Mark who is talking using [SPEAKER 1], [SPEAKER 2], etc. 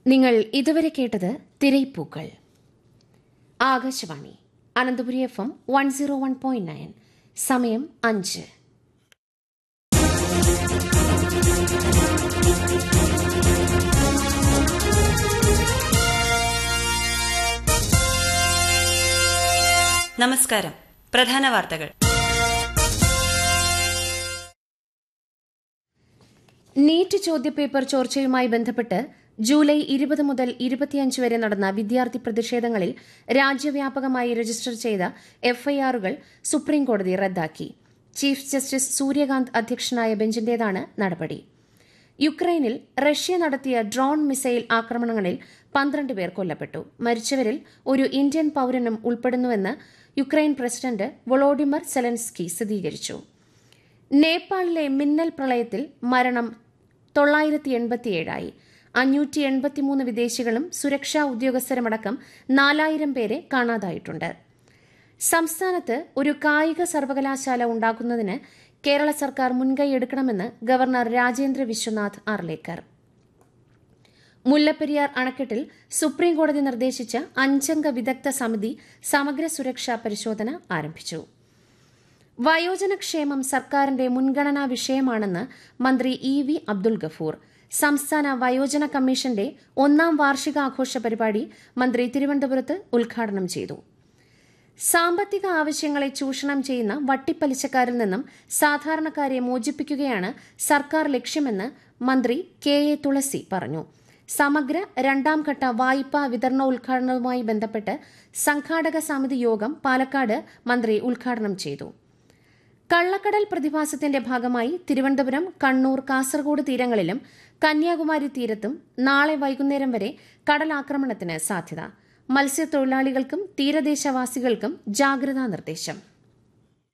[SPEAKER 1] നിങ്ങൾ ഇതുവരെ കേട്ടത് Thiraipookkal Akashvani Ananthapuri F M one zero one point nine സമയം അഞ്ച്
[SPEAKER 2] നമസ്കാരം പ്രധാന വാർത്തകൾ
[SPEAKER 1] നീറ്റ് ചോദ്യപേപ്പർ ചോർച്ചയുമായി ബന്ധപ്പെട്ട് ജൂലൈ ഇരുപത് മുതൽ ഇരുപത്തിയഞ്ച് വരെ നടന്ന വിദ്യാർത്ഥി പ്രതിഷേധങ്ങളിൽ രാജ്യവ്യാപകമായി രജിസ്റ്റർ ചെയ്ത എഫ്ഐആറുകൾ സുപ്രീംകോടതി റദ്ദാക്കി ചീഫ് ജസ്റ്റിസ് സൂര്യകാന്ത് അധ്യക്ഷനായ ബെഞ്ചിന്റേതാണ് നടപടി യുക്രൈനിൽ റഷ്യ നടത്തിയ ഡ്രോൺ മിസൈൽ ആക്രമണങ്ങളിൽ പന്ത്രണ്ട് പേർ കൊല്ലപ്പെട്ടു മരിച്ചവരിൽ ഒരു ഇന്ത്യൻ പൌരനും ഉൾപ്പെടുന്നുവെന്ന് യുക്രൈൻ പ്രസിഡന്റ് വൊളോഡിമർ സെലൻസ്കി സ്ഥിരീകരിച്ചു നേപ്പാളിലെ മിന്നൽ പ്രളയത്തിൽ മരണം തൊള്ളായിരത്തി എൺപത്തിയേഴായി അഞ്ഞൂറ്റി എൺപത്തിമൂന്ന് വിദേശികളും സുരക്ഷാ ഉദ്യോഗസ്ഥരുമടക്കം നാലായിരം പേരെ കാണാതായിട്ടുണ്ട് സംസ്ഥാനത്ത് ഒരു കായിക സർവകലാശാല ഉണ്ടാക്കുന്നതിന് കേരള സർക്കാർ മുൻകൈയെടുക്കണമെന്ന് ഗവർണർ രാജേന്ദ്ര വിശ്വനാഥ് ആർലേക്കർ മുല്ലപ്പെരിയാർ അണക്കെട്ടിൽ സുപ്രീംകോടതി നിർദ്ദേശിച്ച അഞ്ചംഗ വിദഗ്ധ സമിതി സമഗ്ര സുരക്ഷാ പരിശോധന ആരംഭിച്ചു വയോജനക്ഷേമം സർക്കാരിന്റെ മുൻഗണനാ വിഷയമാണെന്ന് മന്ത്രി ഇ വി അബ്ദുൽ ഗഫൂർ സംസ്ഥാന വയോജന കമ്മീഷന്റെ ഒന്നാം വാർഷികാഘോഷ പരിപാടി മന്ത്രി തിരുവനന്തപുരത്ത് ഉദ്ഘാടനം ചെയ്തു സാമ്പത്തിക ആവശ്യങ്ങളെ ചൂഷണം ചെയ്യുന്ന വട്ടിപ്പലിശക്കാരിൽ നിന്നും സാധാരണക്കാരെ മോചിപ്പിക്കുകയാണ് സർക്കാർ ലക്ഷ്യമെന്ന് മന്ത്രി കെ എ തുളസി പറഞ്ഞു സമഗ്ര രണ്ടാം ഘട്ട വായ്പാ വിതരണോദ്ഘാടനവുമായി ബന്ധപ്പെട്ട് സംഘാടക സമിതി യോഗം പാലക്കാട് മന്ത്രി ഉദ്ഘാടനം ചെയ്തു കള്ളക്കടൽ പ്രതിഭാസത്തിന്റെ ഭാഗമായി തിരുവനന്തപുരം കണ്ണൂർ കാസർഗോഡ് തീരങ്ങളിലും കന്യാകുമാരി തീരത്തും നാളെ വൈകുന്നേരം വരെ കടലാക്രമണത്തിന് സാധ്യത മത്സ്യത്തൊഴിലാളികൾക്കും തീരദേശവാസികൾക്കും ജാഗ്രതാ നിർദ്ദേശം